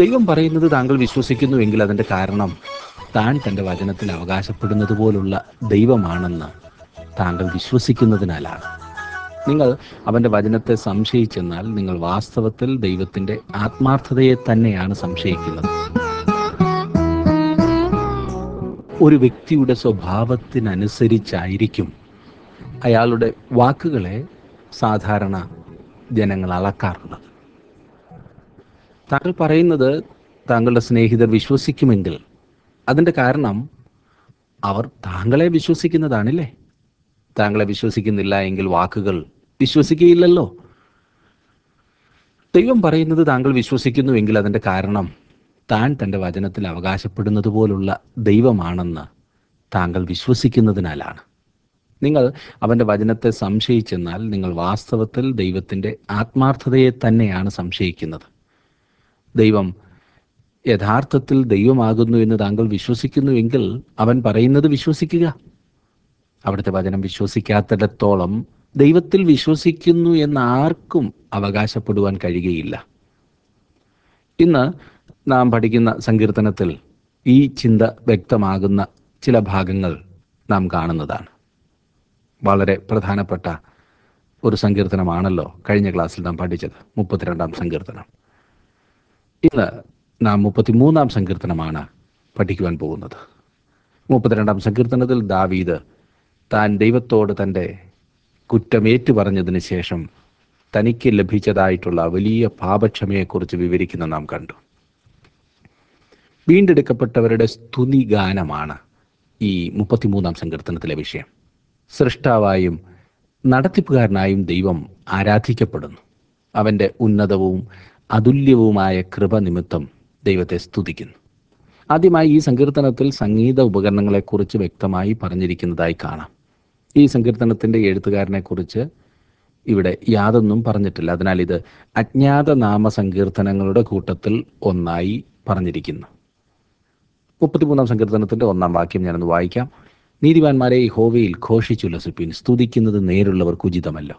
ദൈവം പറയുന്നത് താങ്കൾ വിശ്വസിക്കുന്നുവെങ്കിൽ അതിൻ്റെ കാരണം താൻ തൻ്റെ വചനത്തിൽ അവകാശപ്പെടുന്നത് പോലുള്ള ദൈവമാണെന്ന് താങ്കൾ വിശ്വസിക്കുന്നതിനാലാണ് നിങ്ങൾ അവൻ്റെ വചനത്തെ സംശയിച്ചെന്നാൽ നിങ്ങൾ വാസ്തവത്തിൽ ദൈവത്തിൻ്റെ ആത്മാർത്ഥതയെ തന്നെയാണ് സംശയിക്കുന്നത് ഒരു വ്യക്തിയുടെ സ്വഭാവത്തിനനുസരിച്ചായിരിക്കും അയാളുടെ വാക്കുകളെ സാധാരണ ജനങ്ങൾ അളക്കാറുള്ളത് താങ്കൾ പറയുന്നത് താങ്കളുടെ സ്നേഹിതർ വിശ്വസിക്കുമെങ്കിൽ അതിൻ്റെ കാരണം അവർ താങ്കളെ വിശ്വസിക്കുന്നതാണില്ലേ താങ്കളെ വിശ്വസിക്കുന്നില്ല എങ്കിൽ വാക്കുകൾ വിശ്വസിക്കുകയില്ലല്ലോ ദൈവം പറയുന്നത് താങ്കൾ വിശ്വസിക്കുന്നുവെങ്കിൽ അതിൻ്റെ കാരണം താൻ തൻ്റെ വചനത്തിൽ അവകാശപ്പെടുന്നത് പോലുള്ള ദൈവമാണെന്ന് താങ്കൾ വിശ്വസിക്കുന്നതിനാലാണ് നിങ്ങൾ അവൻ്റെ വചനത്തെ സംശയിച്ചെന്നാൽ നിങ്ങൾ വാസ്തവത്തിൽ ദൈവത്തിൻ്റെ ആത്മാർത്ഥതയെ തന്നെയാണ് സംശയിക്കുന്നത് ദൈവം യഥാർത്ഥത്തിൽ ദൈവമാകുന്നു എന്ന് താങ്കൾ വിശ്വസിക്കുന്നുവെങ്കിൽ അവൻ പറയുന്നത് വിശ്വസിക്കുക അവിടുത്തെ വചനം വിശ്വസിക്കാത്തിടത്തോളം ദൈവത്തിൽ വിശ്വസിക്കുന്നു എന്ന് ആർക്കും അവകാശപ്പെടുവാൻ കഴിയുകയില്ല ഇന്ന് നാം പഠിക്കുന്ന സങ്കീർത്തനത്തിൽ ഈ ചിന്ത വ്യക്തമാകുന്ന ചില ഭാഗങ്ങൾ നാം കാണുന്നതാണ് വളരെ പ്രധാനപ്പെട്ട ഒരു സങ്കീർത്തനമാണല്ലോ കഴിഞ്ഞ ക്ലാസ്സിൽ നാം പഠിച്ചത് മുപ്പത്തിരണ്ടാം സങ്കീർത്തനം ഇന്ന് നാം മുപ്പത്തിമൂന്നാം സങ്കീർത്തനമാണ് പഠിക്കുവാൻ പോകുന്നത് മുപ്പത്തിരണ്ടാം സങ്കീർത്തനത്തിൽ ദാവീദ് താൻ ദൈവത്തോട് തൻ്റെ കുറ്റമേറ്റു പറഞ്ഞതിന് ശേഷം തനിക്ക് ലഭിച്ചതായിട്ടുള്ള വലിയ പാപക്ഷമയെക്കുറിച്ച് വിവരിക്കുന്ന നാം കണ്ടു വീണ്ടെടുക്കപ്പെട്ടവരുടെ സ്തുതി ഗാനമാണ് ഈ മുപ്പത്തിമൂന്നാം സങ്കീർത്തനത്തിലെ വിഷയം സൃഷ്ടാവായും നടത്തിപ്പുകാരനായും ദൈവം ആരാധിക്കപ്പെടുന്നു അവൻ്റെ ഉന്നതവും അതുല്യവുമായ കൃപ നിമിത്തം ദൈവത്തെ സ്തുതിക്കുന്നു ആദ്യമായി ഈ സങ്കീർത്തനത്തിൽ സംഗീത ഉപകരണങ്ങളെക്കുറിച്ച് വ്യക്തമായി പറഞ്ഞിരിക്കുന്നതായി കാണാം ഈ സങ്കീർത്തനത്തിൻ്റെ എഴുത്തുകാരനെക്കുറിച്ച് ഇവിടെ യാതൊന്നും പറഞ്ഞിട്ടില്ല അതിനാൽ ഇത് അജ്ഞാത നാമ സങ്കീർത്തനങ്ങളുടെ കൂട്ടത്തിൽ ഒന്നായി പറഞ്ഞിരിക്കുന്നു മുപ്പത്തിമൂന്നാം സങ്കീർത്തനത്തിൻ്റെ ഒന്നാം വാക്യം ഞാനൊന്ന് വായിക്കാം നീതിമാന്മാരെ ഹോവയിൽ ഘോഷിച്ചുല്ലസിപ്പിൻ സ്തുതിക്കുന്നത് നേരുള്ളവർക്ക് ഉചിതമല്ലോ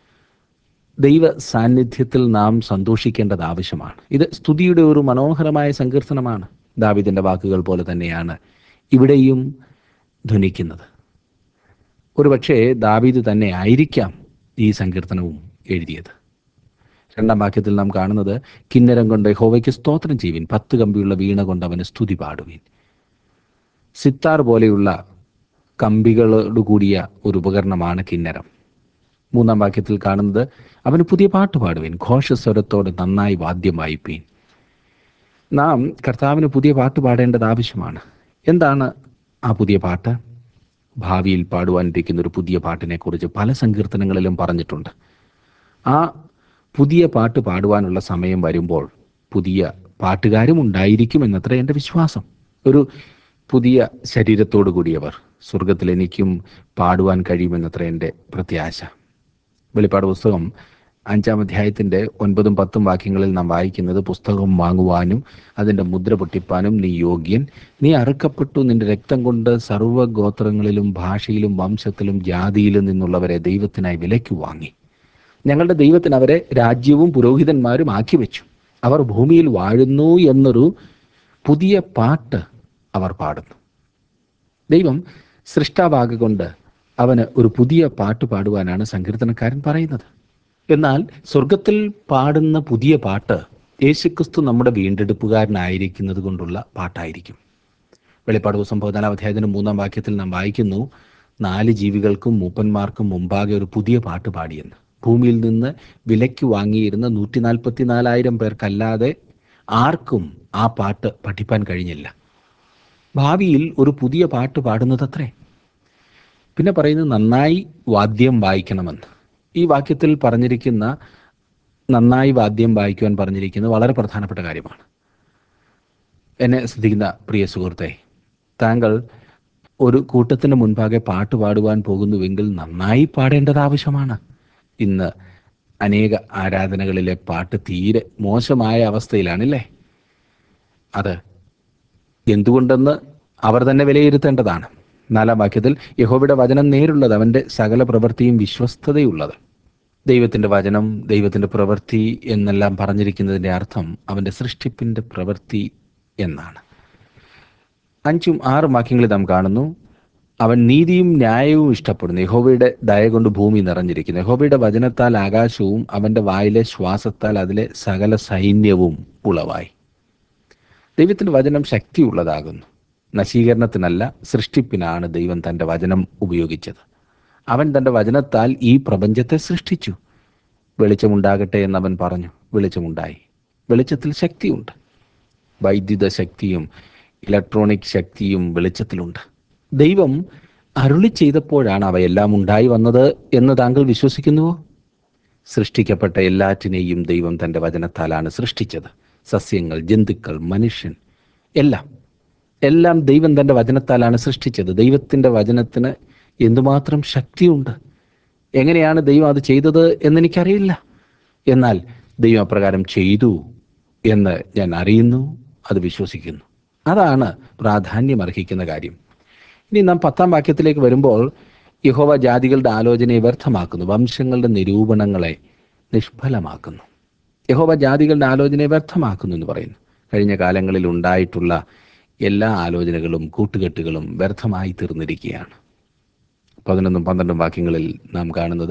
ദൈവ സാന്നിധ്യത്തിൽ നാം സന്തോഷിക്കേണ്ടത് ആവശ്യമാണ് ഇത് സ്തുതിയുടെ ഒരു മനോഹരമായ സങ്കീർത്തനമാണ് ദാവിദിന്റെ വാക്കുകൾ പോലെ തന്നെയാണ് ഇവിടെയും ധ്വനിക്കുന്നത് ഒരുപക്ഷെ ദാവീദ് തന്നെ ആയിരിക്കാം ഈ സങ്കീർത്തനവും എഴുതിയത് രണ്ടാം വാക്യത്തിൽ നാം കാണുന്നത് കിന്നരം കൊണ്ട് ഹോവയ്ക്ക് സ്തോത്രം ചെയ്യുവിൻ പത്ത് കമ്പിയുള്ള വീണ കൊണ്ട് അവന് സ്തുതി പാടുവിൻ സിത്താർ പോലെയുള്ള കമ്പികളോട് കൂടിയ ഒരു ഉപകരണമാണ് കിന്നരം മൂന്നാം വാക്യത്തിൽ കാണുന്നത് അവന് പുതിയ പാട്ട് പാടുവിൻ ഘോഷസ്വരത്തോടെ നന്നായി വാദ്യം വായിപ്പീൻ നാം കർത്താവിന് പുതിയ പാട്ട് പാടേണ്ടത് ആവശ്യമാണ് എന്താണ് ആ പുതിയ പാട്ട് ഭാവിയിൽ പാടുവാനിരിക്കുന്ന ഒരു പുതിയ പാട്ടിനെ കുറിച്ച് പല സങ്കീർത്തനങ്ങളിലും പറഞ്ഞിട്ടുണ്ട് ആ പുതിയ പാട്ട് പാടുവാനുള്ള സമയം വരുമ്പോൾ പുതിയ പാട്ടുകാരും ഉണ്ടായിരിക്കും എന്നത്ര എൻ്റെ വിശ്വാസം ഒരു പുതിയ ശരീരത്തോടു കൂടിയവർ സ്വർഗത്തിൽ എനിക്കും പാടുവാൻ കഴിയുമെന്നത്ര എൻ്റെ പ്രത്യാശ വെളിപ്പാട് പുസ്തകം അഞ്ചാം അധ്യായത്തിൻ്റെ ഒൻപതും പത്തും വാക്യങ്ങളിൽ നാം വായിക്കുന്നത് പുസ്തകം വാങ്ങുവാനും അതിൻ്റെ മുദ്ര പൊട്ടിപ്പാനും നീ യോഗ്യൻ നീ അറുക്കപ്പെട്ടു നിന്റെ രക്തം കൊണ്ട് സർവ്വഗോത്രങ്ങളിലും ഭാഷയിലും വംശത്തിലും ജാതിയിലും നിന്നുള്ളവരെ ദൈവത്തിനായി വിലയ്ക്ക് വാങ്ങി ഞങ്ങളുടെ ദൈവത്തിന് അവരെ രാജ്യവും പുരോഹിതന്മാരും ആക്കി വെച്ചു അവർ ഭൂമിയിൽ വാഴുന്നു എന്നൊരു പുതിയ പാട്ട് അവർ പാടുന്നു ദൈവം സൃഷ്ടാവാകൊണ്ട് അവന് ഒരു പുതിയ പാട്ട് പാടുവാനാണ് സങ്കീർത്തനക്കാരൻ പറയുന്നത് എന്നാൽ സ്വർഗത്തിൽ പാടുന്ന പുതിയ പാട്ട് യേശുക്രിസ്തു നമ്മുടെ വീണ്ടെടുപ്പുകാരനായിരിക്കുന്നത് കൊണ്ടുള്ള പാട്ടായിരിക്കും വെളിപ്പാട് ദിവസം പതിനാലാം അധ്യായത്തിന് മൂന്നാം വാക്യത്തിൽ നാം വായിക്കുന്നു നാല് ജീവികൾക്കും മൂപ്പന്മാർക്കും മുമ്പാകെ ഒരു പുതിയ പാട്ട് പാടിയെന്ന് ഭൂമിയിൽ നിന്ന് വിലയ്ക്ക് വാങ്ങിയിരുന്ന നൂറ്റി നാൽപ്പത്തി നാലായിരം പേർക്കല്ലാതെ ആർക്കും ആ പാട്ട് പഠിപ്പാൻ കഴിഞ്ഞില്ല ഭാവിയിൽ ഒരു പുതിയ പാട്ട് പാടുന്നതത്രേ പിന്നെ പറയുന്നത് നന്നായി വാദ്യം വായിക്കണമെന്ന് ഈ വാക്യത്തിൽ പറഞ്ഞിരിക്കുന്ന നന്നായി വാദ്യം വായിക്കുവാൻ പറഞ്ഞിരിക്കുന്നത് വളരെ പ്രധാനപ്പെട്ട കാര്യമാണ് എന്നെ ശ്രദ്ധിക്കുന്ന പ്രിയ സുഹൃത്തെ താങ്കൾ ഒരു കൂട്ടത്തിന് മുൻപാകെ പാട്ട് പാടുവാൻ പോകുന്നുവെങ്കിൽ നന്നായി പാടേണ്ടത് ആവശ്യമാണ് ഇന്ന് അനേക ആരാധനകളിലെ പാട്ട് തീരെ മോശമായ അവസ്ഥയിലാണല്ലേ അത് എന്തുകൊണ്ടെന്ന് അവർ തന്നെ വിലയിരുത്തേണ്ടതാണ് നാലാം വാക്യത്തിൽ യഹോബയുടെ വചനം നേരുള്ളത് അവൻ്റെ സകല പ്രവൃത്തിയും വിശ്വസ്തതയുള്ളത് ദൈവത്തിൻ്റെ വചനം ദൈവത്തിൻ്റെ പ്രവൃത്തി എന്നെല്ലാം പറഞ്ഞിരിക്കുന്നതിൻ്റെ അർത്ഥം അവൻ്റെ സൃഷ്ടിപ്പിൻ്റെ പ്രവൃത്തി എന്നാണ് അഞ്ചും ആറും വാക്യങ്ങളിൽ നാം കാണുന്നു അവൻ നീതിയും ന്യായവും ഇഷ്ടപ്പെടുന്നു യഹോവയുടെ ദയ കൊണ്ട് ഭൂമി നിറഞ്ഞിരിക്കുന്നു യഹോവയുടെ വചനത്താൽ ആകാശവും അവൻ്റെ വായിലെ ശ്വാസത്താൽ അതിലെ സകല സൈന്യവും ഉളവായി ദൈവത്തിൻ്റെ വചനം ശക്തിയുള്ളതാകുന്നു നശീകരണത്തിനല്ല സൃഷ്ടിപ്പിനാണ് ദൈവം തൻ്റെ വചനം ഉപയോഗിച്ചത് അവൻ തൻ്റെ വചനത്താൽ ഈ പ്രപഞ്ചത്തെ സൃഷ്ടിച്ചു വെളിച്ചമുണ്ടാകട്ടെ എന്നവൻ പറഞ്ഞു വെളിച്ചമുണ്ടായി വെളിച്ചത്തിൽ ശക്തിയുണ്ട് വൈദ്യുത ശക്തിയും ഇലക്ട്രോണിക് ശക്തിയും വെളിച്ചത്തിലുണ്ട് ദൈവം അരുളി ചെയ്തപ്പോഴാണ് അവയെല്ലാം ഉണ്ടായി വന്നത് എന്ന് താങ്കൾ വിശ്വസിക്കുന്നുവോ സൃഷ്ടിക്കപ്പെട്ട എല്ലാറ്റിനെയും ദൈവം തൻ്റെ വചനത്താലാണ് സൃഷ്ടിച്ചത് സസ്യങ്ങൾ ജന്തുക്കൾ മനുഷ്യൻ എല്ലാം എല്ലാം ദൈവം തൻ്റെ വചനത്താലാണ് സൃഷ്ടിച്ചത് ദൈവത്തിൻ്റെ വചനത്തിന് എന്തുമാത്രം ശക്തിയുണ്ട് എങ്ങനെയാണ് ദൈവം അത് ചെയ്തത് എന്നെനിക്കറിയില്ല എന്നാൽ ദൈവം അപ്രകാരം ചെയ്തു എന്ന് ഞാൻ അറിയുന്നു അത് വിശ്വസിക്കുന്നു അതാണ് പ്രാധാന്യം അർഹിക്കുന്ന കാര്യം ഇനി നാം പത്താം വാക്യത്തിലേക്ക് വരുമ്പോൾ യഹോവ ജാതികളുടെ ആലോചനയെ വ്യർത്ഥമാക്കുന്നു വംശങ്ങളുടെ നിരൂപണങ്ങളെ നിഷ്ഫലമാക്കുന്നു യഹോവ ജാതികളുടെ ആലോചനയെ വ്യർത്ഥമാക്കുന്നു എന്ന് പറയുന്നു കഴിഞ്ഞ കാലങ്ങളിൽ ഉണ്ടായിട്ടുള്ള എല്ലാ ആലോചനകളും കൂട്ടുകെട്ടുകളും വ്യർത്ഥമായി തീർന്നിരിക്കുകയാണ് പതിനൊന്നും പന്ത്രണ്ടും വാക്യങ്ങളിൽ നാം കാണുന്നത്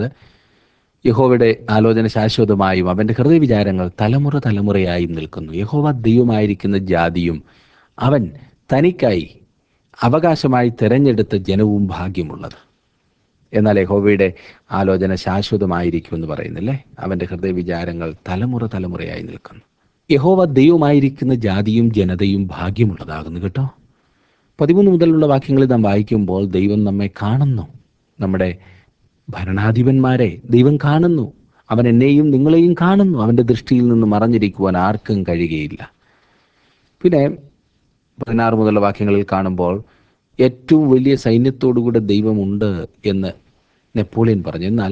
യഹോവയുടെ ആലോചന ശാശ്വതമായും അവൻ്റെ ഹൃദയവിചാരങ്ങൾ തലമുറ തലമുറയായും നിൽക്കുന്നു യഹോവ ദൈവമായിരിക്കുന്ന ജാതിയും അവൻ തനിക്കായി അവകാശമായി തിരഞ്ഞെടുത്ത ജനവും ഭാഗ്യമുള്ളത് എന്നാൽ യഹോവയുടെ ആലോചന ശാശ്വതമായിരിക്കുമെന്ന് പറയുന്നില്ലേ അവൻ്റെ ഹൃദയവിചാരങ്ങൾ തലമുറ തലമുറയായി നിൽക്കുന്നു യഹോവ ദൈവമായിരിക്കുന്ന ജാതിയും ജനതയും ഭാഗ്യമുള്ളതാകുന്നു കേട്ടോ പതിമൂന്ന് മുതലുള്ള വാക്യങ്ങളിൽ നാം വായിക്കുമ്പോൾ ദൈവം നമ്മെ കാണുന്നു നമ്മുടെ ഭരണാധിപന്മാരെ ദൈവം കാണുന്നു അവൻ എന്നെയും നിങ്ങളെയും കാണുന്നു അവൻ്റെ ദൃഷ്ടിയിൽ നിന്ന് മറഞ്ഞിരിക്കുവാൻ ആർക്കും കഴിയുകയില്ല പിന്നെ പതിനാറ് മുതലുള്ള വാക്യങ്ങളിൽ കാണുമ്പോൾ ഏറ്റവും വലിയ സൈന്യത്തോടുകൂടെ ദൈവമുണ്ട് എന്ന് നെപ്പോളിയൻ പറഞ്ഞു എന്നാൽ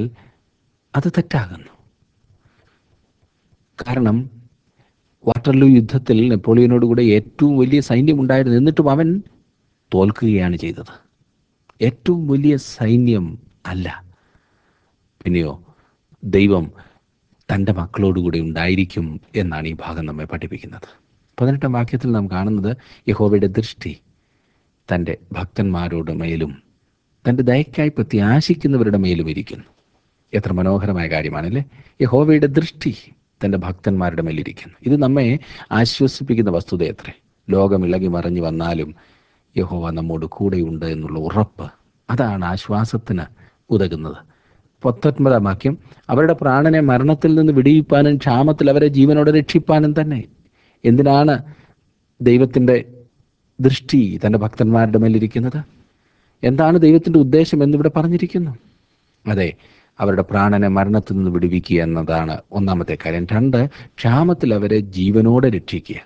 അത് തെറ്റാകുന്നു കാരണം വാട്ടർലൂ യുദ്ധത്തിൽ നെപ്പോളിയനോടുകൂടെ ഏറ്റവും വലിയ സൈന്യം ഉണ്ടായിരുന്നു എന്നിട്ടും അവൻ തോൽക്കുകയാണ് ചെയ്തത് ഏറ്റവും വലിയ സൈന്യം അല്ല പിന്നെയോ ദൈവം തൻ്റെ മക്കളോടുകൂടി ഉണ്ടായിരിക്കും എന്നാണ് ഈ ഭാഗം നമ്മെ പഠിപ്പിക്കുന്നത് പതിനെട്ടാം വാക്യത്തിൽ നാം കാണുന്നത് യഹോവയുടെ ദൃഷ്ടി തൻ്റെ ഭക്തന്മാരുടെ മേലും തൻ്റെ ദയക്കായി പ്രത്യാശിക്കുന്നവരുടെ മേലും ഇരിക്കുന്നു എത്ര മനോഹരമായ കാര്യമാണല്ലേ യഹോവയുടെ ദൃഷ്ടി തൻ്റെ ഭക്തന്മാരുടെ മേലിരിക്കുന്നു ഇത് നമ്മെ ആശ്വസിപ്പിക്കുന്ന വസ്തുത എത്രേ ലോകം ഇളകി മറിഞ്ഞു വന്നാലും യഹോവ നമ്മോട് കൂടെയുണ്ട് എന്നുള്ള ഉറപ്പ് അതാണ് ആശ്വാസത്തിന് ഉതകുന്നത് പത്തൊൻപതാം വാക്യം അവരുടെ പ്രാണനെ മരണത്തിൽ നിന്ന് വിടിയിപ്പാനും ക്ഷാമത്തിൽ അവരെ ജീവനോടെ രക്ഷിപ്പാനും തന്നെ എന്തിനാണ് ദൈവത്തിൻ്റെ ദൃഷ്ടി തൻ്റെ ഭക്തന്മാരുടെ മേലിരിക്കുന്നത് എന്താണ് ദൈവത്തിൻ്റെ ഉദ്ദേശം എന്നിവിടെ പറഞ്ഞിരിക്കുന്നു അതെ അവരുടെ പ്രാണനെ മരണത്തിൽ നിന്ന് വിടുവിക്കുക എന്നതാണ് ഒന്നാമത്തെ കാര്യം രണ്ട് ക്ഷാമത്തിൽ അവരെ ജീവനോടെ രക്ഷിക്കുക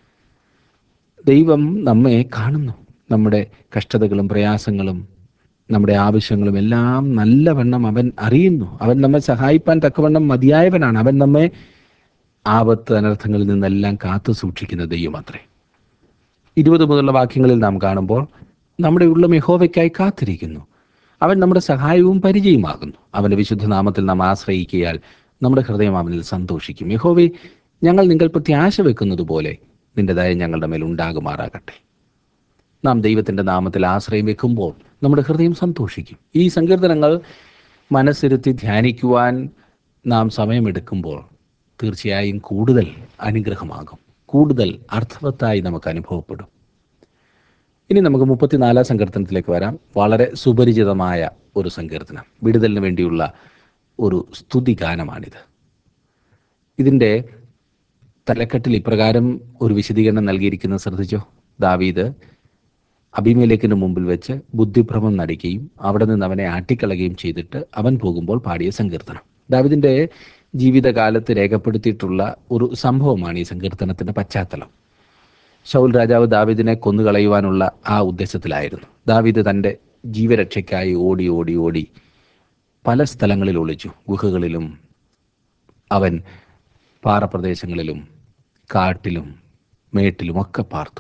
ദൈവം നമ്മെ കാണുന്നു നമ്മുടെ കഷ്ടതകളും പ്രയാസങ്ങളും നമ്മുടെ ആവശ്യങ്ങളും എല്ലാം നല്ലവണ്ണം അവൻ അറിയുന്നു അവൻ നമ്മെ സഹായിപ്പാൻ തക്കവണ്ണം മതിയായവനാണ് അവൻ നമ്മെ ആപത്ത് അനർത്ഥങ്ങളിൽ നിന്നെല്ലാം കാത്തു സൂക്ഷിക്കുന്ന ദൈവമത്രേ ഇരുപത് മുതലുള്ള വാക്യങ്ങളിൽ നാം കാണുമ്പോൾ നമ്മുടെ ഉള്ള യഹോവയ്ക്കായി കാത്തിരിക്കുന്നു അവൻ നമ്മുടെ സഹായവും പരിചയമാകുന്നു അവൻ്റെ വിശുദ്ധ നാമത്തിൽ നാം ആശ്രയിക്കിയാൽ നമ്മുടെ ഹൃദയം അവനിൽ സന്തോഷിക്കും യഹോവെ ഞങ്ങൾ നിങ്ങൾ പ്രത്യാശ വെക്കുന്നത് പോലെ നിന്റെ ദയ ഞങ്ങളുടെ മേൽ ഉണ്ടാകുമാറാകട്ടെ നാം ദൈവത്തിൻ്റെ നാമത്തിൽ ആശ്രയം വെക്കുമ്പോൾ നമ്മുടെ ഹൃദയം സന്തോഷിക്കും ഈ സങ്കീർത്തനങ്ങൾ മനസ്സിരുത്തി ധ്യാനിക്കുവാൻ നാം സമയമെടുക്കുമ്പോൾ തീർച്ചയായും കൂടുതൽ അനുഗ്രഹമാകും കൂടുതൽ അർത്ഥവത്തായി നമുക്ക് അനുഭവപ്പെടും ഇനി നമുക്ക് മുപ്പത്തിനാലാം സങ്കീർത്തനത്തിലേക്ക് വരാം വളരെ സുപരിചിതമായ ഒരു സങ്കീർത്തനം വിടുതലിന് വേണ്ടിയുള്ള ഒരു സ്തുതി ഗാനമാണിത് ഇതിൻ്റെ തലക്കെട്ടിൽ ഇപ്രകാരം ഒരു വിശദീകരണം നൽകിയിരിക്കുന്നത് ശ്രദ്ധിച്ചോ ദാവീദ് അഭിമേലേക്കിന് മുമ്പിൽ വെച്ച് ബുദ്ധിഭ്രമം നടിക്കുകയും അവിടെ നിന്ന് അവനെ ആട്ടിക്കളയുകയും ചെയ്തിട്ട് അവൻ പോകുമ്പോൾ പാടിയ സങ്കീർത്തനം ദാവിദിന്റെ ജീവിതകാലത്ത് രേഖപ്പെടുത്തിയിട്ടുള്ള ഒരു സംഭവമാണ് ഈ സങ്കീർത്തനത്തിന്റെ പശ്ചാത്തലം ശൗൽ രാജാവ് ദാവിദിനെ കൊന്നുകളയുവാനുള്ള ആ ഉദ്ദേശത്തിലായിരുന്നു ദാവിദ് തൻ്റെ ജീവരക്ഷയ്ക്കായി ഓടി ഓടി ഓടി പല സ്ഥലങ്ങളിൽ ഒളിച്ചു ഗുഹകളിലും അവൻ പാറപ്രദേശങ്ങളിലും കാട്ടിലും മേട്ടിലും ഒക്കെ പാർത്തു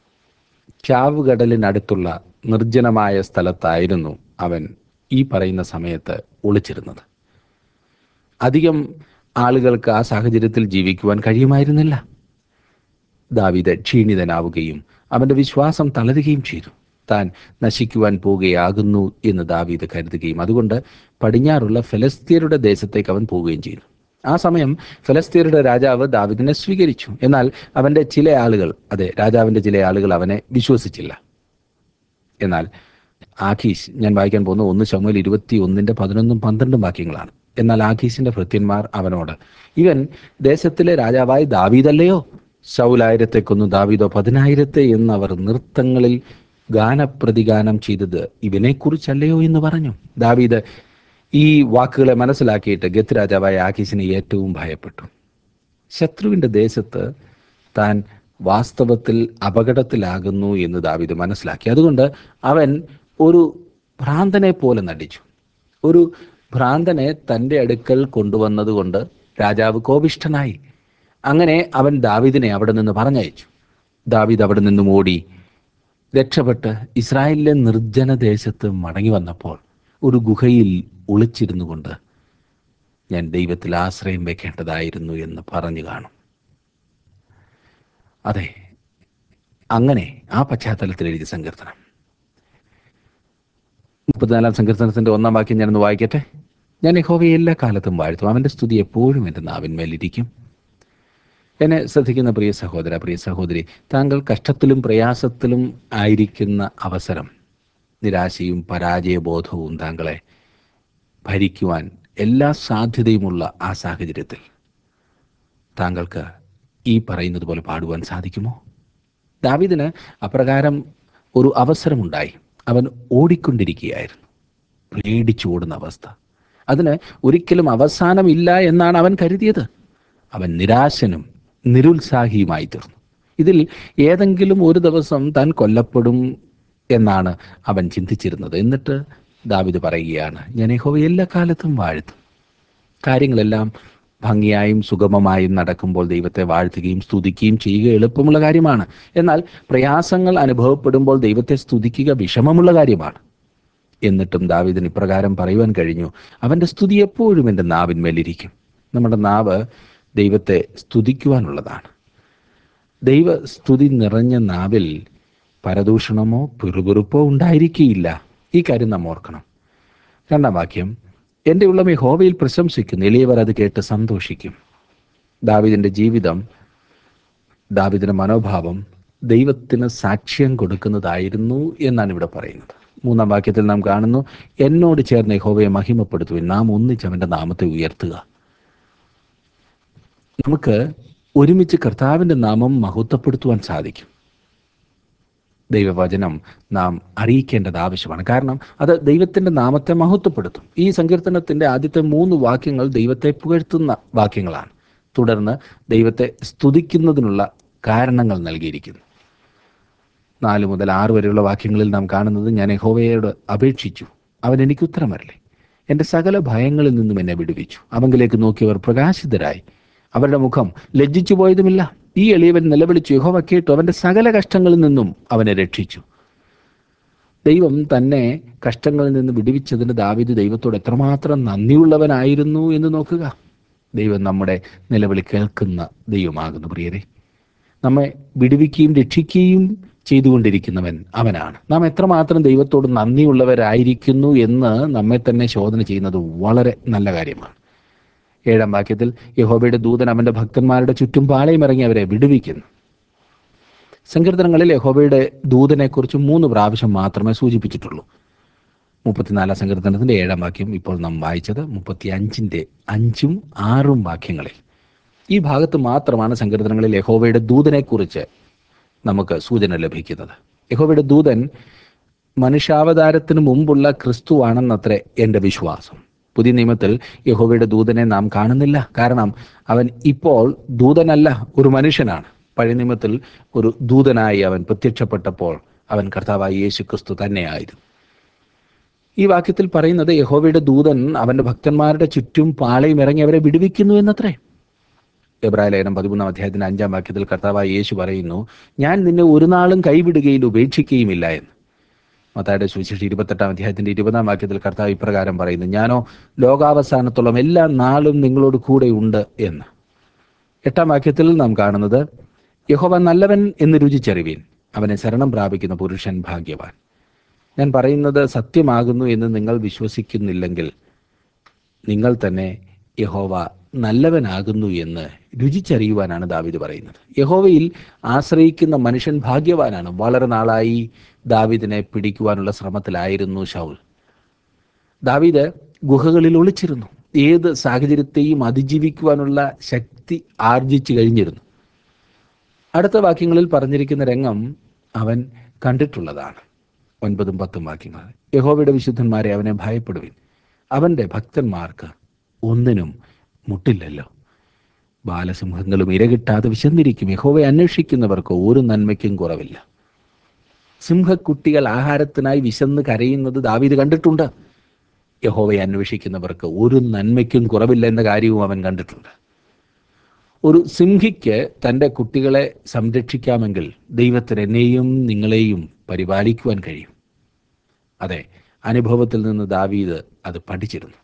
ചാവുകടലിനടുത്തുള്ള നിർജ്ജനമായ സ്ഥലത്തായിരുന്നു അവൻ ഈ പറയുന്ന സമയത്ത് ഒളിച്ചിരുന്നത് അധികം ആളുകൾക്ക് ആ സാഹചര്യത്തിൽ ജീവിക്കുവാൻ കഴിയുമായിരുന്നില്ല ദാവീദ് ക്ഷീണിതനാവുകയും അവന്റെ വിശ്വാസം തളരുകയും ചെയ്തു താൻ നശിക്കുവാൻ പോവുകയാകുന്നു എന്ന് ദാവീദ് കരുതുകയും അതുകൊണ്ട് പടിഞ്ഞാറുള്ള ഫലസ്തീനരുടെ ദേശത്തേക്ക് അവൻ പോവുകയും ചെയ്തു ആ സമയം ഫലസ്തീനരുടെ രാജാവ് ദാവീദിനെ സ്വീകരിച്ചു എന്നാൽ അവന്റെ ചില ആളുകൾ അതെ രാജാവിന്റെ ചില ആളുകൾ അവനെ വിശ്വസിച്ചില്ല എന്നാൽ ആഖീസ് ഞാൻ വായിക്കാൻ പോകുന്ന ഒന്ന് ശമുവേൽ ഇരുപത്തി ഒന്നിന്റെ പതിനൊന്നും പന്ത്രണ്ടും വാക്യങ്ങളാണ് എന്നാൽ ആഖീസിന്റെ ഭൃത്യന്മാർ അവനോട് ഇവൻ ദേശത്തിലെ രാജാവായി ദാവീദല്ലയോ ശൗലായിരത്തെ കൊന്നു ദാവീദോ പതിനായിരത്തെ എന്ന് അവർ നൃത്തങ്ങളിൽ ഗാനപ്രതിഗാനം ചെയ്തത് ഇവനെക്കുറിച്ചല്ലയോ എന്ന് പറഞ്ഞു ദാവീദ് ഈ വാക്കുകളെ മനസ്സിലാക്കിയിട്ട് ഗത്ത് രാജാവായ ആഖീസിനെ ഏറ്റവും ഭയപ്പെട്ടു ശത്രുവിന്റെ ദേശത്ത് താൻ വാസ്തവത്തിൽ അപകടത്തിലാകുന്നു എന്ന് ദാവീദ് മനസ്സിലാക്കി അതുകൊണ്ട് അവൻ ഒരു ഭ്രാന്തനെ പോലെ നടിച്ചു ഒരു ഭ്രാന്തനെ തൻ്റെ അടുക്കൽ കൊണ്ടുവന്നതുകൊണ്ട് രാജാവ് കോപിഷ്ഠനായി അങ്ങനെ അവൻ ദാവീദിനെ അവിടെ നിന്ന് പറഞ്ഞയച്ചു ദാവീദ് അവിടെ നിന്നും ഓടി രക്ഷപ്പെട്ട് ഇസ്രായേലിലെ നിർജ്ജന ദേശത്ത് മടങ്ങി വന്നപ്പോൾ ഒരു ഗുഹയിൽ ഒളിച്ചിരുന്നു കൊണ്ട് ഞാൻ ദൈവത്തിൽ ആശ്രയം വെക്കേണ്ടതായിരുന്നു എന്ന് പറഞ്ഞു കാണും അതെ അങ്ങനെ ആ പശ്ചാത്തലത്തിൽ എഴുതിയ സങ്കീർത്തനം മുപ്പത്തിനാലാം സങ്കീർത്തനത്തിന്റെ ഒന്നാം വാക്യം ഞാനൊന്ന് വായിക്കട്ടെ ഞാൻ യഹോവയെ എല്ലാ കാലത്തും വാഴ്ത്തും അവന്റെ സ്തുതി എപ്പോഴും എൻ്റെ നാവിന്മേലിരിക്കും എന്നെ ശ്രദ്ധിക്കുന്ന പ്രിയ സഹോദര പ്രിയ സഹോദരി താങ്കൾ കഷ്ടത്തിലും പ്രയാസത്തിലും ആയിരിക്കുന്ന അവസരം നിരാശയും പരാജയബോധവും താങ്കളെ ഭരിക്കുവാൻ എല്ലാ സാധ്യതയുമുള്ള ആ സാഹചര്യത്തിൽ താങ്കൾക്ക് ഈ പറയുന്നത് പോലെ പാടുവാൻ സാധിക്കുമോ ദാവിദിന് അപ്രകാരം ഒരു അവസരമുണ്ടായി അവൻ ഓടിക്കൊണ്ടിരിക്കുകയായിരുന്നു പേടിച്ചു ഓടുന്ന അവസ്ഥ അതിന് ഒരിക്കലും അവസാനമില്ല എന്നാണ് അവൻ കരുതിയത് അവൻ നിരാശനും നിരുത്സാഹിയുമായി തീർന്നു ഇതിൽ ഏതെങ്കിലും ഒരു ദിവസം താൻ കൊല്ലപ്പെടും എന്നാണ് അവൻ ചിന്തിച്ചിരുന്നത് എന്നിട്ട് ദാവിദ് പറയുകയാണ് ഞാൻ യഹോവ എല്ലാ കാലത്തും വാഴ്ത്തും കാര്യങ്ങളെല്ലാം ഭംഗിയായും സുഗമമായും നടക്കുമ്പോൾ ദൈവത്തെ വാഴ്ത്തുകയും സ്തുതിക്കുകയും ചെയ്യുക എളുപ്പമുള്ള കാര്യമാണ് എന്നാൽ പ്രയാസങ്ങൾ അനുഭവപ്പെടുമ്പോൾ ദൈവത്തെ സ്തുതിക്കുക വിഷമമുള്ള കാര്യമാണ് എന്നിട്ടും ദാവിദിന് ഇപ്രകാരം പറയുവാൻ കഴിഞ്ഞു അവന്റെ സ്തുതി എപ്പോഴും എൻ്റെ നാവിന്മേലിരിക്കും നമ്മുടെ നാവ് ദൈവത്തെ സ്തുതിക്കുവാനുള്ളതാണ് ദൈവ സ്തുതി നിറഞ്ഞ നാവിൽ പരദൂഷണമോ പിറുപിറുപ്പോ ഉണ്ടായിരിക്കുകയില്ല ഈ കാര്യം നാം ഓർക്കണം രണ്ടാം വാക്യം എൻ്റെ ഉള്ളം യഹോവയിൽ പ്രശംസിക്കുന്നു എളിയവർ അത് കേട്ട് സന്തോഷിക്കും ദാവിദിന്റെ ജീവിതം ദാവിദിന്റെ മനോഭാവം ദൈവത്തിന് സാക്ഷ്യം കൊടുക്കുന്നതായിരുന്നു എന്നാണ് ഇവിടെ പറയുന്നത് മൂന്നാം വാക്യത്തിൽ നാം കാണുന്നു എന്നോട് ചേർന്ന് യഹോവയെ മഹിമപ്പെടുത്തുവിൻ നാം ഒന്നിച്ച് അവന്റെ നാമത്തെ ഉയർത്തുക നമുക്ക് ഒരുമിച്ച് കർത്താവിന്റെ നാമം മഹത്വപ്പെടുത്തുവാൻ സാധിക്കും ദൈവവചനം നാം അറിയിക്കേണ്ടത് ആവശ്യമാണ് കാരണം അത് ദൈവത്തിന്റെ നാമത്തെ മഹത്വപ്പെടുത്തും ഈ സങ്കീർത്തനത്തിന്റെ ആദ്യത്തെ മൂന്ന് വാക്യങ്ങൾ ദൈവത്തെ പുകഴ്ത്തുന്ന വാക്യങ്ങളാണ് തുടർന്ന് ദൈവത്തെ സ്തുതിക്കുന്നതിനുള്ള കാരണങ്ങൾ നൽകിയിരിക്കുന്നു നാല് മുതൽ ആറ് വരെയുള്ള വാക്യങ്ങളിൽ നാം കാണുന്നത് ഞാൻ യഹോവയോട് അപേക്ഷിച്ചു അവൻ എനിക്ക് ഉത്തരമരല്ലേ എൻ്റെ സകല ഭയങ്ങളിൽ നിന്നും എന്നെ വിടുവിച്ചു അവങ്കിലേക്ക് നോക്കിയവർ പ്രകാശിതരായി അവരുടെ മുഖം ലജ്ജിച്ചു പോയതുമില്ല ഈ എളിയവൻ നിലവിളിച്ചു യഹോവ കേട്ടു അവന്റെ സകല കഷ്ടങ്ങളിൽ നിന്നും അവനെ രക്ഷിച്ചു ദൈവം തന്നെ കഷ്ടങ്ങളിൽ നിന്ന് വിടുവിച്ചതിന് ദാവീദ് ദൈവത്തോട് എത്രമാത്രം നന്ദിയുള്ളവനായിരുന്നു എന്ന് നോക്കുക ദൈവം നമ്മുടെ നിലവിളി കേൾക്കുന്ന ദൈവമാകുന്നു പ്രിയരെ നമ്മെ വിടുവിക്കുകയും രക്ഷിക്കുകയും ചെയ്തുകൊണ്ടിരിക്കുന്നവൻ അവനാണ് നാം എത്രമാത്രം ദൈവത്തോട് നന്ദിയുള്ളവരായിരിക്കുന്നു എന്ന് നമ്മെ തന്നെ ശോധന ചെയ്യുന്നത് വളരെ നല്ല കാര്യമാണ് ഏഴാം വാക്യത്തിൽ യഹോബയുടെ ദൂതൻ അവന്റെ ഭക്തന്മാരുടെ ചുറ്റും പാളയം ഇറങ്ങി അവരെ വിടുവിക്കുന്നു സങ്കീർത്തനങ്ങളിൽ യഹോബയുടെ ദൂതനെക്കുറിച്ച് മൂന്ന് പ്രാവശ്യം മാത്രമേ സൂചിപ്പിച്ചിട്ടുള്ളൂ മുപ്പത്തിനാലാം സങ്കീർത്തനത്തിന്റെ ഏഴാം വാക്യം ഇപ്പോൾ നാം വായിച്ചത് മുപ്പത്തി അഞ്ചിന്റെ അഞ്ചും ആറും വാക്യങ്ങളിൽ ഈ ഭാഗത്ത് മാത്രമാണ് സങ്കീർത്തനങ്ങളിൽ യഹോവയുടെ ദൂതനെക്കുറിച്ച് നമുക്ക് സൂചന ലഭിക്കുന്നത് യഹോവയുടെ ദൂതൻ മനുഷ്യാവതാരത്തിന് മുമ്പുള്ള ക്രിസ്തുവാണെന്നത്രേ എൻ്റെ വിശ്വാസം പുതിയ നിയമത്തിൽ യഹോവയുടെ ദൂതനെ നാം കാണുന്നില്ല കാരണം അവൻ ഇപ്പോൾ ദൂതനല്ല ഒരു മനുഷ്യനാണ് പഴയ നിയമത്തിൽ ഒരു ദൂതനായി അവൻ പ്രത്യക്ഷപ്പെട്ടപ്പോൾ അവൻ കർത്താവായ യേശു ക്രിസ്തു തന്നെയായിരുന്നു ഈ വാക്യത്തിൽ പറയുന്നത് യഹോവയുടെ ദൂതൻ അവന്റെ ഭക്തന്മാരുടെ ചുറ്റും പാളയും ഇറങ്ങി അവരെ വിടുവിക്കുന്നു എന്നത്രേ എബ്രായ ലേഖനം പതിമൂന്നാം അധ്യായത്തിന്റെ അഞ്ചാം വാക്യത്തിൽ കർത്താവായ യേശു പറയുന്നു ഞാൻ നിന്നെ ഒരു നാളും കൈവിടുകയും ഉപേക്ഷിക്കുകയുമില്ല എന്ന് മത്തായുടെ സുവിശേഷം ഇരുപത്തെട്ടാം അധ്യായത്തിന്റെ ഇരുപതാം വാക്യത്തിൽ കർത്താവ് ഇപ്രകാരം പറയുന്നു ഞാനോ ലോകാവസാനത്തോളം എല്ലാ നാളും നിങ്ങളോട് കൂടെ ഉണ്ട് എന്ന് എട്ടാം വാക്യത്തിൽ നാം കാണുന്നത് യഹോവ നല്ലവൻ എന്ന് രുചിച്ചറിവീൻ അവനെ ശരണം പ്രാപിക്കുന്ന പുരുഷൻ ഭാഗ്യവാൻ ഞാൻ പറയുന്നത് സത്യമാകുന്നു എന്ന് നിങ്ങൾ വിശ്വസിക്കുന്നില്ലെങ്കിൽ നിങ്ങൾ തന്നെ യഹോവ നല്ലവനാകുന്നു എന്ന് രുചിച്ചറിയുവാനാണ് ദാവിദ് പറയുന്നത് യഹോവയിൽ ആശ്രയിക്കുന്ന മനുഷ്യൻ ഭാഗ്യവാനാണ് വളരെ നാളായി ദാവിദിനെ പിടിക്കുവാനുള്ള ശ്രമത്തിലായിരുന്നു ഷൗൽ ദാവീദ് ഗുഹകളിൽ ഒളിച്ചിരുന്നു ഏത് സാഹചര്യത്തെയും അതിജീവിക്കുവാനുള്ള ശക്തി ആർജിച്ചു കഴിഞ്ഞിരുന്നു അടുത്ത വാക്യങ്ങളിൽ പറഞ്ഞിരിക്കുന്ന രംഗം അവൻ കണ്ടിട്ടുള്ളതാണ് ഒൻപതും പത്തും വാക്യങ്ങൾ യഹോവയുടെ വിശുദ്ധന്മാരെ അവനെ ഭയപ്പെടുവിൻ അവൻ്റെ ഭക്തന്മാർക്ക് ഒന്നിനും മുട്ടില്ലല്ലോ ബാലസിംഹങ്ങളും ഇരകിട്ടാതെ വിശന്നിരിക്കും യഹോവയെ അന്വേഷിക്കുന്നവർക്ക് ഒരു നന്മയ്ക്കും കുറവില്ല സിംഹക്കുട്ടികൾ ആഹാരത്തിനായി വിശന്ന് കരയുന്നത് ദാവീദ് കണ്ടിട്ടുണ്ട് യഹോവയെ അന്വേഷിക്കുന്നവർക്ക് ഒരു നന്മയ്ക്കും കുറവില്ല എന്ന കാര്യവും അവൻ കണ്ടിട്ടുണ്ട് ഒരു സിംഹിക്ക് തൻ്റെ കുട്ടികളെ സംരക്ഷിക്കാമെങ്കിൽ ദൈവത്തിന് എന്നെയും നിങ്ങളെയും പരിപാലിക്കുവാൻ കഴിയും അതെ അനുഭവത്തിൽ നിന്ന് ദാവീദ് അത് പഠിച്ചിരുന്നു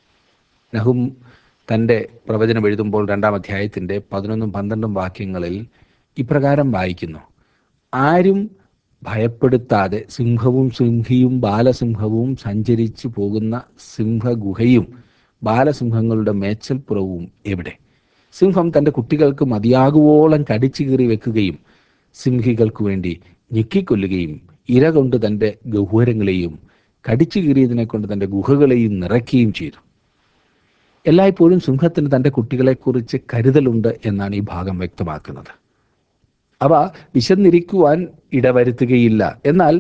നഹും തൻ്റെ പ്രവചനം എഴുതുമ്പോൾ രണ്ടാം അധ്യായത്തിൻ്റെ പതിനൊന്നും പന്ത്രണ്ടും വാക്യങ്ങളിൽ ഇപ്രകാരം വായിക്കുന്നു ആരും ഭയപ്പെടുത്താതെ സിംഹവും സിംഹിയും ബാലസിംഹവും സഞ്ചരിച്ചു പോകുന്ന സിംഹഗുഹയും ബാലസിംഹങ്ങളുടെ മേച്ചൽപ്പുറവും എവിടെ സിംഹം തൻ്റെ കുട്ടികൾക്ക് മതിയാകുവോളം കടിച്ചു കീറി വെക്കുകയും സിംഹികൾക്ക് വേണ്ടി ഞെക്കിക്കൊല്ലുകയും ഇര കൊണ്ട് തൻ്റെ ഗഹ്വരങ്ങളെയും കടിച്ചു കീറിയതിനെ കൊണ്ട് തൻ്റെ ഗുഹകളെയും നിറയ്ക്കുകയും ചെയ്തു എല്ലായ്പ്പോഴും സിംഹത്തിന് തൻ്റെ കുട്ടികളെക്കുറിച്ച് കരുതലുണ്ട് എന്നാണ് ഈ ഭാഗം വ്യക്തമാക്കുന്നത് അവ വിശന്നിരിക്കുവാൻ ഇടവരുത്തുകയില്ല എന്നാൽ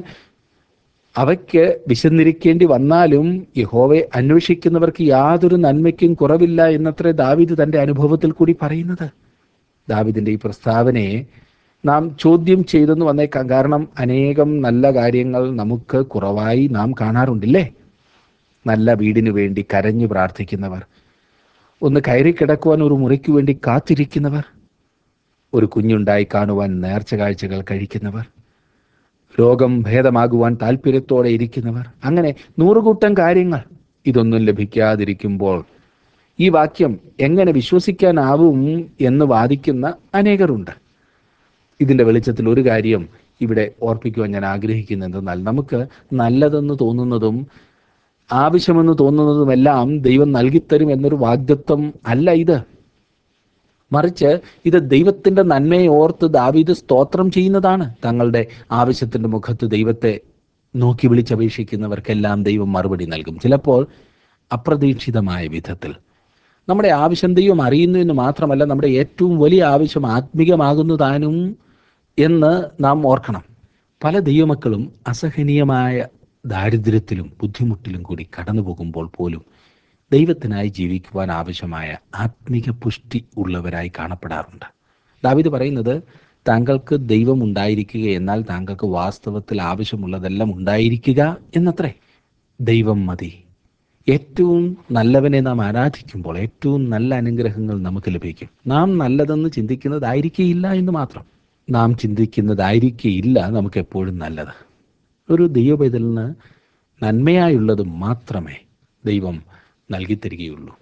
അവയ്ക്ക് വിശന്നിരിക്കേണ്ടി വന്നാലും യഹോവയെ അന്വേഷിക്കുന്നവർക്ക് യാതൊരു നന്മയ്ക്കും കുറവില്ല എന്നത്രേ ദാവിദ് തൻ്റെ അനുഭവത്തിൽ കൂടി പറയുന്നത് ദാവിദിന്റെ ഈ പ്രസ്താവനയെ നാം ചോദ്യം ചെയ്തെന്ന് വന്നേക്കാം കാരണം അനേകം നല്ല കാര്യങ്ങൾ നമുക്ക് കുറവായി നാം കാണാറുണ്ടില്ലേ നല്ല വീടിനു വേണ്ടി കരഞ്ഞു പ്രാർത്ഥിക്കുന്നവർ ഒന്ന് കയറി കിടക്കുവാൻ ഒരു മുറിക്ക് വേണ്ടി കാത്തിരിക്കുന്നവർ ഒരു കുഞ്ഞുണ്ടായി കാണുവാൻ നേർച്ച കാഴ്ചകൾ കഴിക്കുന്നവർ രോഗം ഭേദമാകുവാൻ താല്പര്യത്തോടെ ഇരിക്കുന്നവർ അങ്ങനെ നൂറുകൂട്ടം കാര്യങ്ങൾ ഇതൊന്നും ലഭിക്കാതിരിക്കുമ്പോൾ ഈ വാക്യം എങ്ങനെ വിശ്വസിക്കാനാവും എന്ന് വാദിക്കുന്ന അനേകരുണ്ട് ഇതിന്റെ വെളിച്ചത്തിൽ ഒരു കാര്യം ഇവിടെ ഓർപ്പിക്കുവാൻ ഞാൻ ആഗ്രഹിക്കുന്നത് എന്തെന്നാൽ നമുക്ക് നല്ലതെന്ന് തോന്നുന്നതും ആവശ്യമെന്ന് തോന്നുന്നതുമെല്ലാം ദൈവം നൽകിത്തരും എന്നൊരു വാഗ്ദത്വം അല്ല ഇത് മറിച്ച് ഇത് ദൈവത്തിന്റെ നന്മയെ ഓർത്ത് ദാവീദ് സ്തോത്രം ചെയ്യുന്നതാണ് തങ്ങളുടെ ആവശ്യത്തിന്റെ മുഖത്ത് ദൈവത്തെ നോക്കി വിളിച്ചപേക്ഷിക്കുന്നവർക്കെല്ലാം ദൈവം മറുപടി നൽകും ചിലപ്പോൾ അപ്രതീക്ഷിതമായ വിധത്തിൽ നമ്മുടെ ആവശ്യം ദൈവം അറിയുന്നു എന്ന് മാത്രമല്ല നമ്മുടെ ഏറ്റവും വലിയ ആവശ്യം ആത്മീകമാകുന്നു താനും എന്ന് നാം ഓർക്കണം പല ദൈവമക്കളും അസഹനീയമായ ദാരിദ്ര്യത്തിലും ബുദ്ധിമുട്ടിലും കൂടി കടന്നു പോകുമ്പോൾ പോലും ദൈവത്തിനായി ജീവിക്കുവാൻ ആവശ്യമായ ആത്മിക പുഷ്ടി ഉള്ളവരായി കാണപ്പെടാറുണ്ട് ദാവിദ് പറയുന്നത് താങ്കൾക്ക് ദൈവം ഉണ്ടായിരിക്കുക എന്നാൽ താങ്കൾക്ക് വാസ്തവത്തിൽ ആവശ്യമുള്ളതെല്ലാം ഉണ്ടായിരിക്കുക എന്നത്രേ ദൈവം മതി ഏറ്റവും നല്ലവനെ നാം ആരാധിക്കുമ്പോൾ ഏറ്റവും നല്ല അനുഗ്രഹങ്ങൾ നമുക്ക് ലഭിക്കും നാം നല്ലതെന്ന് ചിന്തിക്കുന്നതായിരിക്കില്ല എന്ന് മാത്രം നാം ചിന്തിക്കുന്നതായിരിക്കില്ല നമുക്ക് എപ്പോഴും നല്ലത് ഒരു ദൈവപൈതലിന് നന്മയായുള്ളത് മാത്രമേ ദൈവം നൽകിത്തരികയുള്ളൂ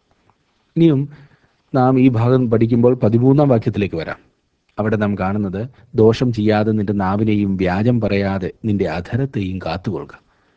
ഇനിയും നാം ഈ ഭാഗം പഠിക്കുമ്പോൾ പതിമൂന്നാം വാക്യത്തിലേക്ക് വരാം അവിടെ നാം കാണുന്നത് ദോഷം ചെയ്യാതെ നിന്റെ നാവിനെയും വ്യാജം പറയാതെ നിന്റെ അധരത്തെയും കാത്തുകൊള്ളുക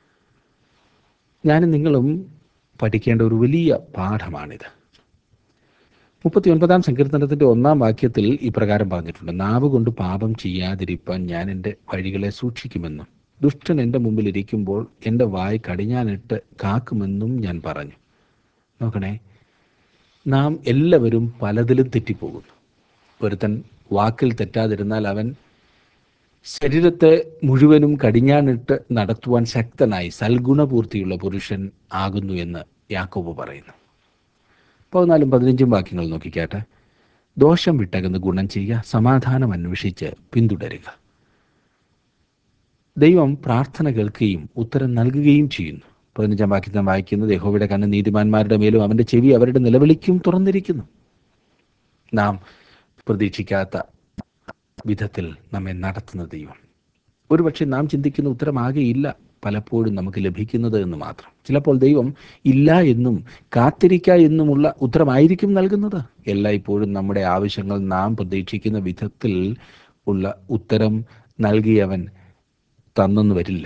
ഞാനും നിങ്ങളും പഠിക്കേണ്ട ഒരു വലിയ പാഠമാണിത് മുപ്പത്തി ഒൻപതാം സങ്കീർത്തനത്തിന്റെ ഒന്നാം വാക്യത്തിൽ ഇപ്രകാരം പറഞ്ഞിട്ടുണ്ട് നാവ് കൊണ്ട് പാപം ചെയ്യാതിരിപ്പാൻ ഞാൻ എൻ്റെ വഴികളെ സൂക്ഷിക്കുമെന്നും ദുഷ്ടൻ എൻ്റെ മുമ്പിൽ ഇരിക്കുമ്പോൾ എൻ്റെ വായ് കടിഞ്ഞാനിട്ട് കാക്കുമെന്നും ഞാൻ പറഞ്ഞു നോക്കണേ നാം എല്ലാവരും പലതിലും തെറ്റിപ്പോകുന്നു ഒരുത്തൻ വാക്കിൽ തെറ്റാതിരുന്നാൽ അവൻ ശരീരത്തെ മുഴുവനും കടിഞ്ഞാണിട്ട് നടത്തുവാൻ ശക്തനായി സൽഗുണപൂർത്തിയുള്ള പുരുഷൻ ആകുന്നു എന്ന് യാക്കോബ് പറയുന്നു പതിനാലും പതിനഞ്ചും വാക്യങ്ങൾ നോക്കിക്കാട്ടെ ദോഷം വിട്ടകന്ന് ഗുണം ചെയ്യുക സമാധാനം അന്വേഷിച്ച് പിന്തുടരുക ദൈവം പ്രാർത്ഥന കേൾക്കുകയും ഉത്തരം നൽകുകയും ചെയ്യുന്നു പതിനഞ്ചാം വാക്യത്തിൽ നാം വായിക്കുന്നത് യഹോവയുടെ കണ്ണ് നീതിമാന്മാരുടെ മേലും അവന്റെ ചെവി അവരുടെ നിലവിളിക്കും തുറന്നിരിക്കുന്നു നാം പ്രതീക്ഷിക്കാത്ത വിധത്തിൽ നമ്മെ നടത്തുന്ന ദൈവം ഒരുപക്ഷെ നാം ചിന്തിക്കുന്ന ഉത്തരമാകെയില്ല പലപ്പോഴും നമുക്ക് ലഭിക്കുന്നത് എന്ന് മാത്രം ചിലപ്പോൾ ദൈവം ഇല്ല എന്നും കാത്തിരിക്ക എന്നുമുള്ള ഉത്തരമായിരിക്കും നൽകുന്നത് എല്ലായ്പ്പോഴും നമ്മുടെ ആവശ്യങ്ങൾ നാം പ്രതീക്ഷിക്കുന്ന വിധത്തിൽ ഉള്ള ഉത്തരം നൽകിയവൻ തന്നെന്ന് വരില്ല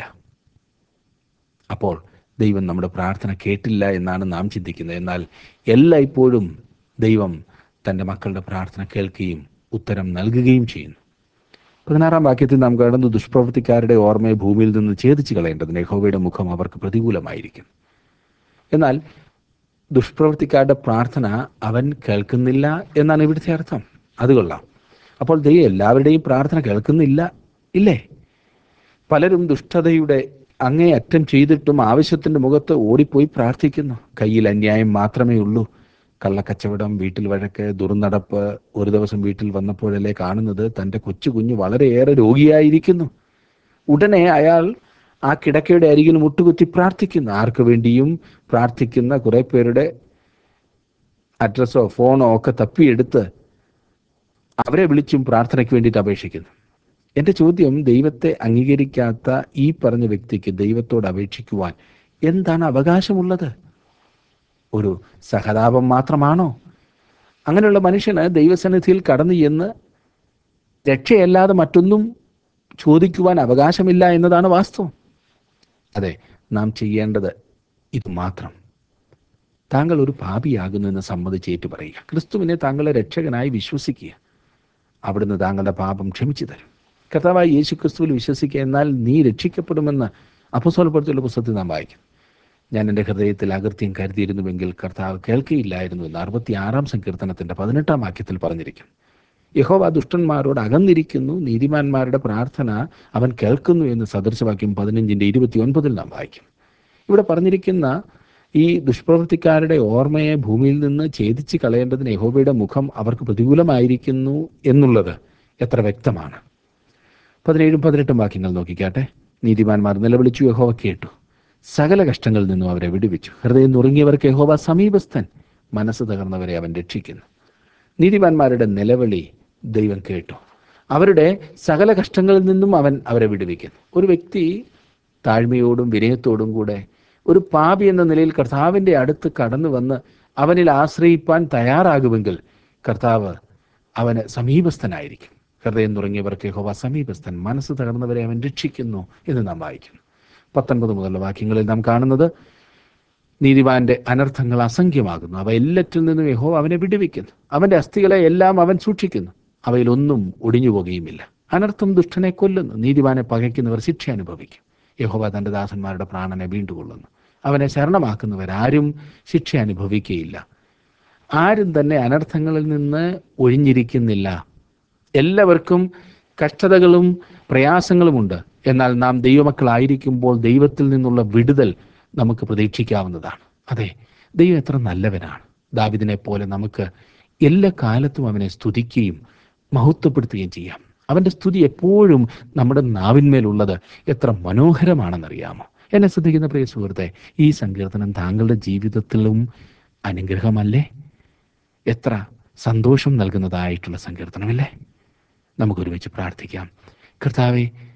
അപ്പോൾ ദൈവം നമ്മുടെ പ്രാർത്ഥന കേട്ടില്ല എന്നാണ് നാം ചിന്തിക്കുന്നത് എന്നാൽ എല്ലായ്പ്പോഴും ദൈവം തൻ്റെ മക്കളുടെ പ്രാർത്ഥന കേൾക്കുകയും ഉത്തരം നൽകുകയും ചെയ്യുന്നു പതിനാറാം വാക്യത്തിൽ നാം കാണുന്നു ദുഷ്പ്രവൃത്തിക്കാരുടെ ഓർമ്മയെ ഭൂമിയിൽ നിന്ന് ഛേദിച്ചു കളയേണ്ടതിന് യഹോവയുടെ മുഖം അവർക്ക് പ്രതികൂലമായിരിക്കും എന്നാൽ ദുഷ്പ്രവൃത്തിക്കാരുടെ പ്രാർത്ഥന അവൻ കേൾക്കുന്നില്ല എന്നാണ് ഇവിടുത്തെ അർത്ഥം അത് കൊള്ളാം അപ്പോൾ ദൈവം എല്ലാവരുടെയും പ്രാർത്ഥന കേൾക്കുന്നില്ല ഇല്ലേ പലരും ദുഷ്ടതയുടെ അങ്ങേ അറ്റം ചെയ്തിട്ടും ആവശ്യത്തിന്റെ മുഖത്ത് ഓടിപ്പോയി പ്രാർത്ഥിക്കുന്നു കയ്യിൽ അന്യായം മാത്രമേ ഉള്ളൂ കള്ളക്കച്ചവടം വീട്ടിൽ വഴക്ക് ദുർനടപ്പ് ഒരു ദിവസം വീട്ടിൽ വന്നപ്പോഴല്ലേ കാണുന്നത് തൻ്റെ കൊച്ചു കുഞ്ഞ് വളരെയേറെ രോഗിയായിരിക്കുന്നു ഉടനെ അയാൾ ആ കിടക്കയുടെ അരികിൽ മുട്ടുകുത്തി പ്രാർത്ഥിക്കുന്നു ആർക്കു വേണ്ടിയും പ്രാർത്ഥിക്കുന്ന കുറെ പേരുടെ അഡ്രസ്സോ ഫോണോ ഒക്കെ തപ്പിയെടുത്ത് അവരെ വിളിച്ചും പ്രാർത്ഥനയ്ക്ക് വേണ്ടിയിട്ട് അപേക്ഷിക്കുന്നു എൻ്റെ ചോദ്യം ദൈവത്തെ അംഗീകരിക്കാത്ത ഈ പറഞ്ഞ വ്യക്തിക്ക് ദൈവത്തോട് അപേക്ഷിക്കുവാൻ എന്താണ് അവകാശമുള്ളത് ഒരു സഹതാപം മാത്രമാണോ അങ്ങനെയുള്ള മനുഷ്യന് ദൈവസന്നിധിയിൽ കടന്നു ചെന്ന് രക്ഷയല്ലാതെ മറ്റൊന്നും ചോദിക്കുവാൻ അവകാശമില്ല എന്നതാണ് വാസ്തവം അതെ നാം ചെയ്യേണ്ടത് ഇത് മാത്രം താങ്കൾ ഒരു പാപിയാകുന്നു എന്ന് സമ്മതിച്ച് ഏറ്റു പറയുക ക്രിസ്തുവിനെ താങ്കളെ രക്ഷകനായി വിശ്വസിക്കുക അവിടുന്ന് താങ്കളുടെ പാപം ക്ഷമിച്ചു തരും കർത്താവായി യേശു ക്രിസ്തുവിൽ വിശ്വസിക്കുക എന്നാൽ നീ രക്ഷിക്കപ്പെടുമെന്ന് അപ്പസ്വലപ്പെടുത്തിയുള്ള പുസ്തകത്തിൽ നാം വായിക്കും ഞാൻ എൻ്റെ ഹൃദയത്തിൽ അകൃത്യം കരുതിയിരുന്നുവെങ്കിൽ കർത്താവ് കേൾക്കുകയില്ലായിരുന്നു എന്ന് അറുപത്തി ആറാം സങ്കീർത്തനത്തിൻ്റെ പതിനെട്ടാം വാക്യത്തിൽ പറഞ്ഞിരിക്കും യഹോവ ദുഷ്ടന്മാരോട് അകന്നിരിക്കുന്നു നീതിമാന്മാരുടെ പ്രാർത്ഥന അവൻ കേൾക്കുന്നു എന്ന് സദൃശവാക്യം പതിനഞ്ചിൻ്റെ ഇരുപത്തി ഒൻപതിൽ നാം വായിക്കും ഇവിടെ പറഞ്ഞിരിക്കുന്ന ഈ ദുഷ്പ്രവൃത്തിക്കാരുടെ ഓർമ്മയെ ഭൂമിയിൽ നിന്ന് ഛേദിച്ച് കളയേണ്ടതിന് യഹോവയുടെ മുഖം അവർക്ക് പ്രതികൂലമായിരിക്കുന്നു എന്നുള്ളത് എത്ര വ്യക്തമാണ് പതിനേഴും പതിനെട്ടും വാക്യങ്ങൾ നോക്കിക്കാട്ടെ നീതിമാന്മാർ നിലവിളിച്ചു യഹോവ കേട്ടു സകല കഷ്ടങ്ങളിൽ നിന്നും അവരെ വിടുവിച്ചു ഹൃദയം നുറുങ്ങിയവർക്ക് യഹോവ സമീപസ്ഥൻ മനസ്സ് തകർന്നവരെ അവൻ രക്ഷിക്കുന്നു നീതിമാന്മാരുടെ നിലവിളി ദൈവം കേട്ടു അവരുടെ സകല കഷ്ടങ്ങളിൽ നിന്നും അവൻ അവരെ വിടുവിക്കുന്നു ഒരു വ്യക്തി താഴ്മയോടും വിനയത്തോടും കൂടെ ഒരു പാപി എന്ന നിലയിൽ കർത്താവിൻ്റെ അടുത്ത് കടന്നു വന്ന് അവനിൽ ആശ്രയിപ്പാൻ തയ്യാറാകുമെങ്കിൽ കർത്താവ് അവന് സമീപസ്ഥനായിരിക്കും ഹൃദയം തുടങ്ങിയവർക്ക് യഹോവ സമീപസ്ഥൻ മനസ്സ് തകർന്നവരെ അവൻ രക്ഷിക്കുന്നു എന്ന് നാം വായിക്കുന്നു പത്തൊൻപത് മുതലുള്ള വാക്യങ്ങളിൽ നാം കാണുന്നത് നീതിമാന്റെ അനർത്ഥങ്ങൾ അസംഖ്യമാകുന്നു അവ എല്ലാറ്റിൽ നിന്നും യഹോ അവനെ വിടുവിക്കുന്നു അവന്റെ അസ്ഥികളെ എല്ലാം അവൻ സൂക്ഷിക്കുന്നു അവയിലൊന്നും ഒടിഞ്ഞു പോകുകയുമില്ല അനർത്ഥം ദുഷ്ടനെ കൊല്ലുന്നു നീതിമാനെ പകയ്ക്കുന്നവർ ശിക്ഷ അനുഭവിക്കും യഹോവ തന്റെ ദാസന്മാരുടെ പ്രാണനെ വീണ്ടുകൊള്ളുന്നു അവനെ ശരണമാക്കുന്നവരാരും ശിക്ഷ അനുഭവിക്കുകയില്ല ആരും തന്നെ അനർത്ഥങ്ങളിൽ നിന്ന് ഒഴിഞ്ഞിരിക്കുന്നില്ല എല്ലാവർക്കും കഷ്ടതകളും പ്രയാസങ്ങളുമുണ്ട് എന്നാൽ നാം ദൈവമക്കളായിരിക്കുമ്പോൾ ദൈവത്തിൽ നിന്നുള്ള വിടുതൽ നമുക്ക് പ്രതീക്ഷിക്കാവുന്നതാണ് അതെ ദൈവം എത്ര നല്ലവനാണ് ദാവിദിനെ പോലെ നമുക്ക് എല്ലാ കാലത്തും അവനെ സ്തുതിക്കുകയും മഹത്വപ്പെടുത്തുകയും ചെയ്യാം അവൻ്റെ സ്തുതി എപ്പോഴും നമ്മുടെ നാവിന്മേലുള്ളത് എത്ര മനോഹരമാണെന്നറിയാമോ എന്നെ ശ്രദ്ധിക്കുന്ന പ്രിയ സുഹൃത്തെ ഈ സങ്കീർത്തനം താങ്കളുടെ ജീവിതത്തിലും അനുഗ്രഹമല്ലേ എത്ര സന്തോഷം നൽകുന്നതായിട്ടുള്ള സങ്കീർത്തനമല്ലേ നമുക്ക് ഒരുമിച്ച് പ്രാർത്ഥിക്കാം കർത്താവെ